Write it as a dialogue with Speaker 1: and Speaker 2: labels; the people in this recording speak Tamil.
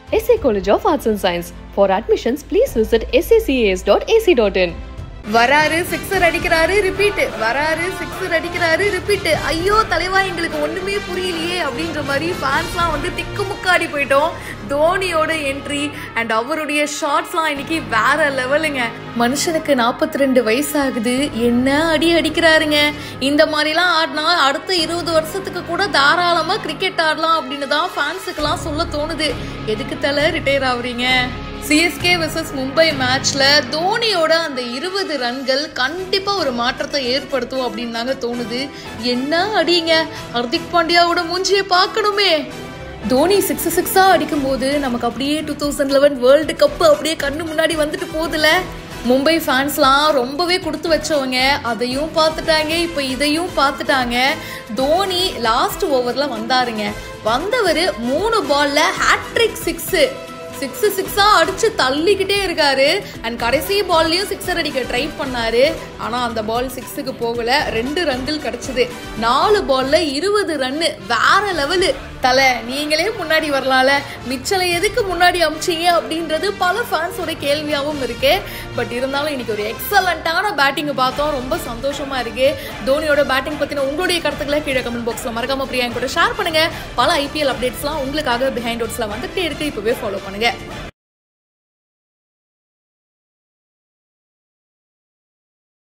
Speaker 1: SA College of Arts and Science. For admissions, please visit sacas.ac.in.
Speaker 2: வராரு சிக்ஸர் அடிக்கிறாரு ரிப்பீட் வராரு சிக்ஸர் அடிக்கிறாரு ரிப்பீட் ஐயோ தலைவா எங்களுக்கு ஒண்ணுமே புரியலையே அப்படின்ற மாதிரி ஃபேன்ஸ்லாம் வந்து திக்கு முக்காடி போயிட்டோம் தோனியோட என்ட்ரி அண்ட் அவருடைய ஷாட்ஸ்லாம் இன்னைக்கு வேற லெவலுங்க மனுஷனுக்கு நாற்பத்தி ரெண்டு வயசு ஆகுது என்ன அடி அடிக்கிறாருங்க இந்த மாதிரிலாம் ஆடினா அடுத்த இருபது வருஷத்துக்கு கூட தாராளமா கிரிக்கெட் ஆடலாம் அப்படின்னு தான் ஃபேன்ஸுக்கெல்லாம் சொல்ல தோணுது எதுக்கு தலை ரிட்டையர் ஆகுறீங்க சிஎஸ்கே வெர்சஸ் மும்பை மேட்ச்ல தோனியோட அந்த இருபது ரன்கள் கண்டிப்பா ஒரு மாற்றத்தை ஏற்படுத்தும் அப்படின்னு தாங்க தோணுது என்ன அடிங்க ஹர்திக் பாண்டியாவோட மூஞ்சியை பார்க்கணுமே தோனி சிக்ஸ் சிக்ஸா அடிக்கும் போது நமக்கு அப்படியே two thousand eleven world cup அப்படியே கண்ணு முன்னாடி வந்துட்டு போகுதுல மும்பை ஃபேன்ஸ்லாம் ரொம்பவே கொடுத்து வச்சவங்க அதையும் பார்த்துட்டாங்க இப்போ இதையும் பார்த்துட்டாங்க தோனி லாஸ்ட் ஓவர்ல வந்தாருங்க வந்தவர் மூணு பால்ல ஹேட்ரிக் சிக்ஸு சிக்ஸ் சிக்ஸா அடிச்சு தள்ளிக்கிட்டே இருக்காரு அண்ட் கடைசி பால்லையும் சிக்ஸர் அடிக்க ட்ரை பண்ணாரு ஆனா அந்த பால் சிக்ஸுக்கு போகல ரெண்டு ரன்கள் கிடைச்சது நாலு பால்ல இருபது ரன்னு வேற லெவலு தலை நீங்களே முன்னாடி வரலாம்ல மிச்சலை எதுக்கு முன்னாடி அமிச்சீங்க அப்படின்றது பல ஃபேன்ஸோட கேள்வியாகவும் இருக்கு பட் இருந்தாலும் இன்னைக்கு ஒரு எக்ஸலண்ட்டான பேட்டிங் பார்த்தோம் ரொம்ப சந்தோஷமா இருக்கு தோனியோட பேட்டிங் பத்தின உங்களுடைய கருத்துக்களை கீழே கமெண்ட் பாக்ஸ்ல மறக்காம பிரியா என் கூட ஷேர் பண்ணுங்க பல ஐபிஎல் அப்டேட்ஸ்லாம் உங்களுக்காக பிஹைண்ட் ஓட்ஸ்ல வந்துட்டே இருக்கு இப்பவே ஃபாலோ பண்ணுங்க